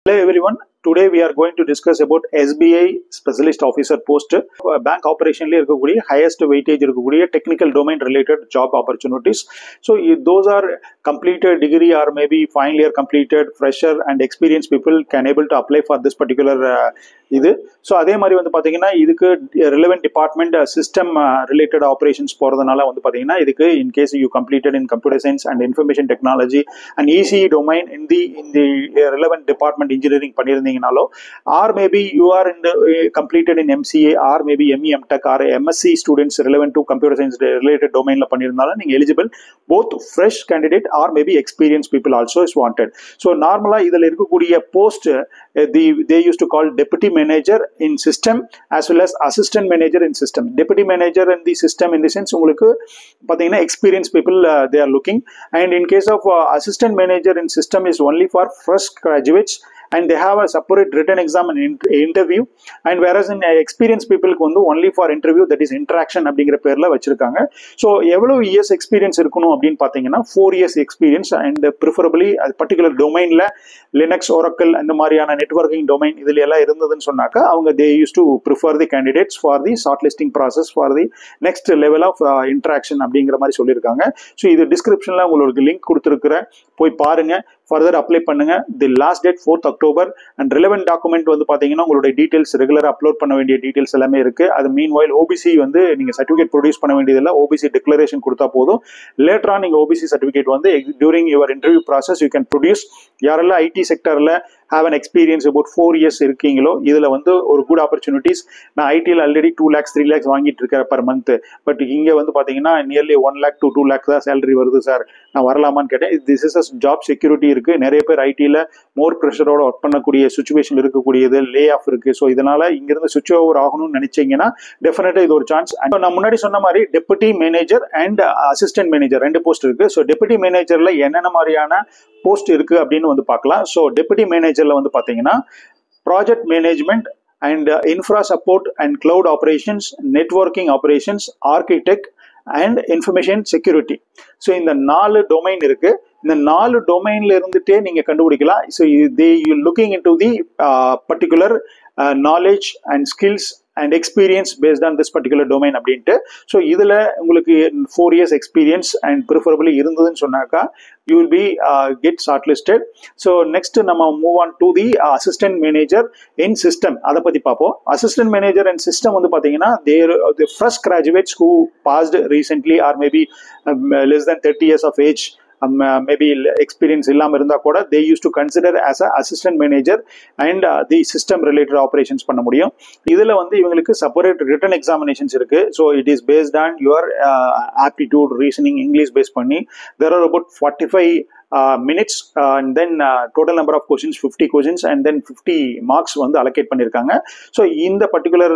Hello everyone. Today we are going to discuss about SBI Specialist Officer post. Bank ஆப்ரேஷன்ல இருக்கக்கூடிய highest weightage இருக்கக்கூடிய technical domain related job opportunities so those are completed degree or maybe final year completed fresher and experience people can able to apply for this particular இது so அதே மாதிரி வந்து பார்த்தீங்கன்னா இதுக்கு relevant department system related operations போகிறதுனால வந்து பார்த்தீங்கன்னா இதுக்கு in case you completed in computer science and information technology and EC domain in the in the relevant department engineering பண்ணியிருந்தீங்கனாலோ or maybe you are in completed in MCA or maybe ME MTech or MSc students relevant to computer science related டொமைனில் பண்ணியிருந்தாலும் நீங்கள் eligible both fresh candidate or maybe experience people also is wanted so நார்மலாக இதில் இருக்கக்கூடிய post the they used to call deputy manager in system as well as assistant manager in system deputy manager in the system in the sense உங்களுக்கு பார்த்தீங்கன்னா experience people they are looking and in case of assistant manager in system is only for fresh graduates and they have a separate written exam and in- interview and whereas in uh, experienced people வந்து only for interview that is interaction அப்படிங்கிற பேர்ல வச்சிருக்காங்க so எவ்வளவு years experience இருக்கணும் அப்படின்னு பார்த்தீங்கன்னா four years experience and preferably அது particular டொமைன்ல லினக்ஸ் ஒரக்கல் அந்த மாதிரியான நெட்ஒர்க்கிங் டொமைன் இதுல எல்லாம் இருந்ததுன்னு சொன்னாக்கா அவங்க they used to prefer the candidates for the short listing process for the next level of interaction அப்படிங்கிற மாதிரி சொல்லியிருக்காங்க ஸோ இது டிஸ்கிரிப்ஷன்ல உங்களுக்கு லிங்க் கொடுத்துருக்குறேன் போய் பாருங்க ஃபர்தர் அப்ளை பண்ணுங்க the last date fourth October and relevant document வந்து பார்த்தீங்கன்னா உங்களுடைய டீடைல்ஸ் ரெகுலராக அப்லோட் பண்ண வேண்டிய டீடைல்ஸ் எல்லாமே இருக்கு அது மீன் வாயில் ஓபிசி வந்து நீங்கள் சர்டிஃபிகேட் ப்ரொடியூஸ் பண்ண வேண்டியதில்லை ஓபிசி டிக்ளரேஷன் கொடுத்தா போதும் லேட்டரா நீங்கள் ஓபிசி சர்டிஃபிகேட் வந்து during your interview process you can produce யாரெல்லாம் ஐடி செக்டரில் have an experience about four years இருக்கீங்களோ இதில் வந்து ஒரு குட் ஆப்பர்ச்சுனிட்டிஸ் நான் ஐடியில் already two lakhs three lakhs வாங்கிட்டு இருக்கேன் பர் மந்த் பட் இங்கே வந்து பார்த்தீங்கன்னா nearly one lakh to two lakh தான் சேலரி வருது சார் நான் வரலாமான்னு கேட்டேன் this is a job security இருக்கு நிறைய பேர் ஐடியில் மோர் ப்ரெஷரோட ஒர்க் பண்ணக்கூடிய சுச்சுவேஷன் இருக்கக்கூடியது லே ஆஃப் இருக்கு ஸோ இதனால இங்கிருந்து சுவிச் ஓவர் ஆகணும்னு நினைச்சீங்கன்னா டெஃபினட்டா இது ஒரு சான்ஸ் நான் முன்னாடி சொன்ன மாதிரி deputy manager and assistant manager ரெண்டு போஸ்ட் இருக்கு ஸோ டெபுட்டி மேனேஜர்ல என்னென்ன மாதிரியான போஸ்ட் இருக்கு அப்படின்னு வந்து பார்க்கலாம் ஸோ டெபுட்டி மேனேஜர்ல வந்து பார்த்தீங்கன்னா project management and infra support and cloud operations networking operations architect and information security so இந்த நாலு டொமைன் இருக்கு இந்த நாலு டொமைன்ல இருந்துட்டே நீங்க கண்டுபிடிக்கலாம் so they you looking in to the particular knowledge and skills and experience based on this particular domain அப்படின்ட்டு so இதில் உங்களுக்கு four years experience and preferably இருந்ததுன்னு சொன்னாக்கா you will be get short listed so next நம்ம move on to the assistant manager in system அதை பற்றி பார்ப்போம் assistant manager in system வந்து பார்த்தீங்கன்னா there the fresh graduates who passed recently or maybe less then thirty years of age maybe experience இல்லாமல் இருந்தால் கூட they used to consider as a assistant manager and the system related operations பண்ண முடியும் இதில் வந்து இவங்களுக்கு செப்பரேட் ரிட்டன் எக்ஸாமினேஷன்ஸ் இருக்கு so it is based on your aptitude reasoning English base பண்ணி there are about forty five minutes and then total number of questions fifty questions and then fifty marks வந்து allocate பண்ணியிருக்காங்க so இந்த particular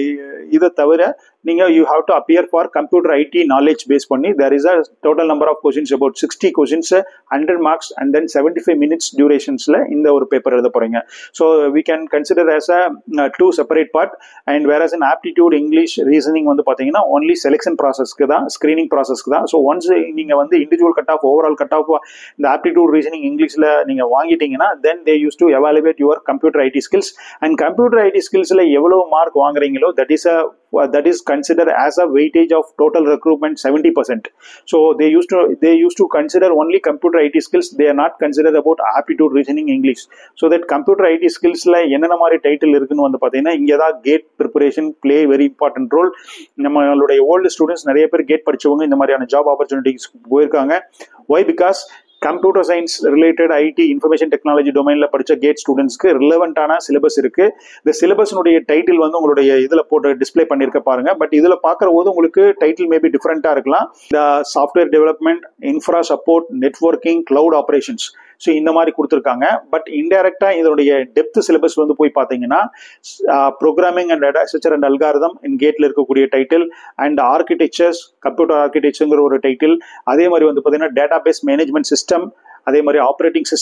இதை தவிர நீங்கள் you have to appear for computer IT knowledge base பண்ணி there is a total number of questions about sixty questions hundred marks and then seventy five minutes டியூரேஷன்ஸில் இந்த ஒரு பேப்பர் எழுத போகிறீங்க so we can consider as a two separate part and whereas in aptitude English reasoning வந்து பார்த்தீங்கன்னா only selection ப்ராசஸ்க்கு தான் screening ப்ராசஸ்க்கு தான் so once நீங்கள் வந்து individual cut off overall cut off இந்த ஆப்டிடியூட் ரீசனிங் இங்கிலீஷில் நீங்கள் வாங்கிட்டீங்கன்னா then they used to evaluate your computer IT skills and computer IT ஸ்கில்ஸில் எவ்வளோ மார்க் வாங்குறீங்களோ that is a that is considered as a weightage of total recruitment 70% so they used to they used to consider only computer it skills they are not considered about aptitude reasoning english so that computer it skills ல என்னென்ன மாதிரி title இருக்குன்னு வந்து பார்த்தீங்கன்னா இங்கே தான் GATE preparation play very important role நம்மளுடைய old students நிறைய பேர் கேட் படிச்சவங்க இந்த மாதிரியான ஜாப் ஆப்பர்ச்சுனிட்டிஸ் போயிருக்காங்க why because computer science related IT information technology டொமைனில் படித்த கேட் ஸ்டூடெண்ட்ஸ்க்கு ரிலவெண்ட்டான சிலபஸ் இருக்கு இந்த சிலபஸ்னுடைய டைட்டில் வந்து உங்களுடைய இதில் போட்டு டிஸ்பிளே பண்ணியிருக்க பாருங்க பட் இதில் பார்க்குற போது உங்களுக்கு டைட்டில் மேபி டிஃப்ரெண்ட்டாக இருக்கலாம் இந்த software development infra support networking cloud operations so இந்த மாதிரி கொடுத்துருக்காங்க பட் இன்டெரக்டாக இதனுடைய டெப்த் சிலபஸ் வந்து போய் பார்த்தீங்கன்னா programming and data structure and algorithm in கேட்டில் இருக்கக்கூடிய டைட்டில் அண்ட் ஆர்கிடெக்சர்ஸ் கம்ப்யூட்டர் ஆர்கிடெக்சருங்கிற ஒரு டைட்டில் அதே மாதிரி வந்து பார்த்தீங்கன்னா டேட்டா பேஸ் மேனேஜ்மெண்ட் சிஸ்டம் அதே மாதிரி operating system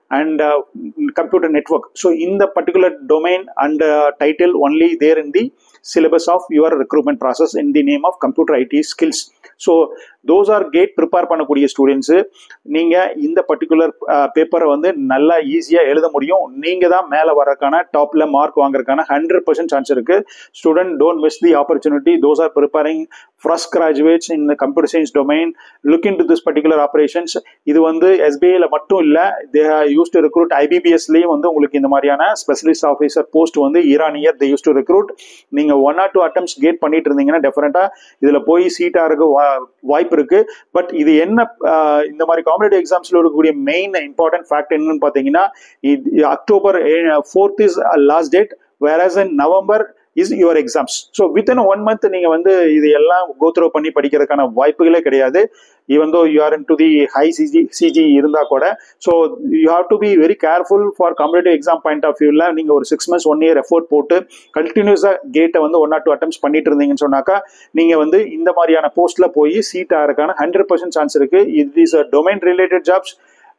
and uh, computer network. So in the particular domain and uh, title only there in the syllabus of your recruitment process in the name of computer IT skills. So those are GATE prepare பண்ணக்கூடிய students நீங்கள் இந்த particular பேப்பரை வந்து நல்லா ஈஸியாக எழுத முடியும் நீங்கள் தான் மேலே வரக்கான டாப்பில் மார்க் வாங்குறதுக்கான ஹண்ட்ரட் பர்சன்ட் சான்ஸ் இருக்குது student don't miss the opportunity those are preparing fresh graduates in computer science domain look in to this particular operations இது வந்து எஸ்பிஐல மட்டும் இல்லை தே யூஸ் டு ரெக்ரூட் ஐபிபிஎஸ்லேயும் வந்து உங்களுக்கு இந்த மாதிரியான ஸ்பெஷலிஸ்ட் ஆஃபீஸர் போஸ்ட் வந்து ஈரான் year they used to recruit நீங்கள் one or two attempts GATE பண்ணிட்டு இருந்தீங்கன்னா டெஃபரெண்டாக இதில் போய் சீட்டாக இருக்க வாய்ப்பு இருக்கு பட் இது என்ன இந்த மாதிரி காம்படேட்டிவ் எக்ஸாம்ஸ்ல இருக்கக்கூடிய மெயின் இம்பார்ட்டன்ட் ஃபேக்ட் என்னன்னு பார்த்தீங்கன்னா October fourth is last date where in November is your exams so within one month நீங்கள் வந்து இது எல்லாம் கோத்ரோ பண்ணி படிக்கிறதுக்கான வாய்ப்புகளே கிடையாது even though you are in to the high CG CG இருந்தால் கூட so you have to be very careful for competitive exam point of வியூவில் நீங்கள் ஒரு six months one year effort போட்டு கண்டினியூஸாக கேட்டை வந்து ஒன் ஆர் டூ அட்டம்ஸ் பண்ணிட்டு இருந்தீங்கன்னு சொன்னாக்கா நீங்கள் வந்து இந்த மாதிரியான போஸ்ட்டில் போய் சீட் ஆகிறதுக்கான ஹண்ட்ரட் பர்சன்ட் சான்ஸ் இருக்குது இது is a domain related jobs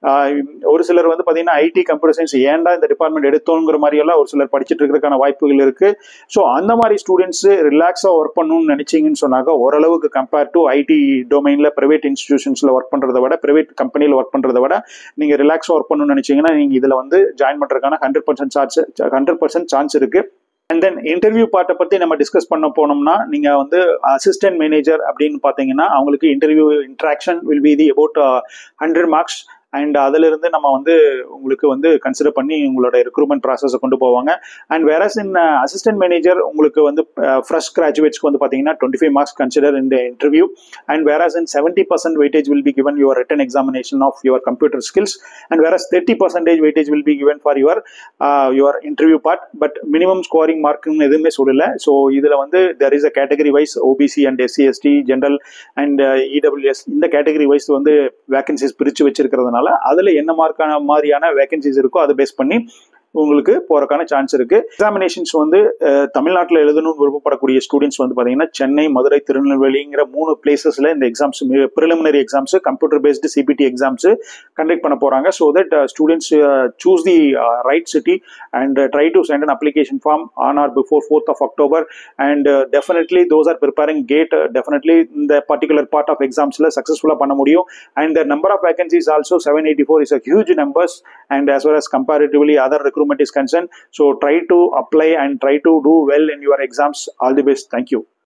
ஒரு சிலர் வந்து பார்த்தீங்கன்னா ஐடி கம்ப்யூட்டர் சயின்ஸ் ஏன்டா இந்த டிபார்ட்மெண்ட் எடுத்தோங்கிற மாதிரி எல்லாம் ஒரு சிலர் படிச்சுட்டு இருக்கிறதுக்கான வாய்ப்புகள் இருக்கு ஸோ அந்த மாதிரி ஸ்டூடெண்ட்ஸ் ரிலாக்ஸாக ஒர்க் பண்ணணும்னு நினைச்சீங்கன்னு சொன்னாக்க ஓரளவுக்கு கம்பேர் டு ஐடி டொமைனில் பிரைவேட் இன்ஸ்டிடியூஷன்ஸில் ஒர்க் பண்ணுறத விட பிரைவேட் கம்பெனியில் ஒர்க் பண்ணுறத விட நீங்கள் ரிலாக்ஸாக ஒர்க் பண்ணணும்னு நினைச்சீங்கன்னா நீங்கள் இதில் வந்து ஜாயின் பண்ணுறதுக்கான hundred percent chance hundred percent chance இருக்கு அண்ட் தென் இன்டர்வியூ பார்ட்டை பற்றி நம்ம டிஸ்கஸ் பண்ண போனோம்னா நீங்கள் வந்து அசிஸ்டன்ட் மேனேஜர் அப்படின்னு பார்த்தீங்கன்னா அவங்களுக்கு interview interaction will be the about hundred marks and அதிலிருந்து நம்ம வந்து உங்களுக்கு வந்து கன்சிடர் பண்ணி உங்களோட ரெக்ரூட்மெண்ட் ப்ராசஸை கொண்டு போவாங்க அண்ட் வேற இன் அசிஸ்டன்ட் மேனேஜர் உங்களுக்கு வந்து ஃப்ரெஷ் கிராஜுவேட்ஸ்க்கு வந்து பார்த்தீங்கன்னா டுவெண்ட்டி ஃபைவ் மார்க்ஸ் கன்சிடர் இந்த இன்டர்வியூ அண்ட் வேற in seventy percent weightage will be given your written examination of your computer skills and வேற thirty percentage weightage will be given for your your interview part but minimum scoring மார்க்குன்னு எதுவுமே சொல்லல so இதில் வந்து there is a category wise OBC and SC ST general and EWS இந்த category wise வந்து vacancies பிரித்து வச்சிருக்கிறதுனால அதில் என்ன மார்க்கான மாதிரியான வேகன்சிஸ் இருக்கோ அதை பேஸ் பண்ணி உங்களுக்கு போறதுக்கான சான்ஸ் இருக்கு எக்ஸாமினேஷன்ஸ் வந்து தமிழ்நாட்டில் எழுதணும்னு விருப்பப்படக்கூடிய ஸ்டூடெண்ட்ஸ் வந்து பார்த்தீங்கன்னா சென்னை மதுரை திருநெல்வேலிங்கிற மூணு பிளேசஸ்ல இந்த exams preliminary exams computer based CBT exams conduct பண்ண போறாங்க so that students choose the right city and try to send an application form on or before fourth of October and definitely those are preparing GATE definitely இந்த particular part of எக்ஸாம்ஸ்ல சக்ஸஸ்ஃபுல்லாக பண்ண முடியும் and the number of vacancies also seven eighty four is a huge numbers and as well as comparatively other recruitment is concerned. So try to apply and try to do well in your exams. All the best. Thank you.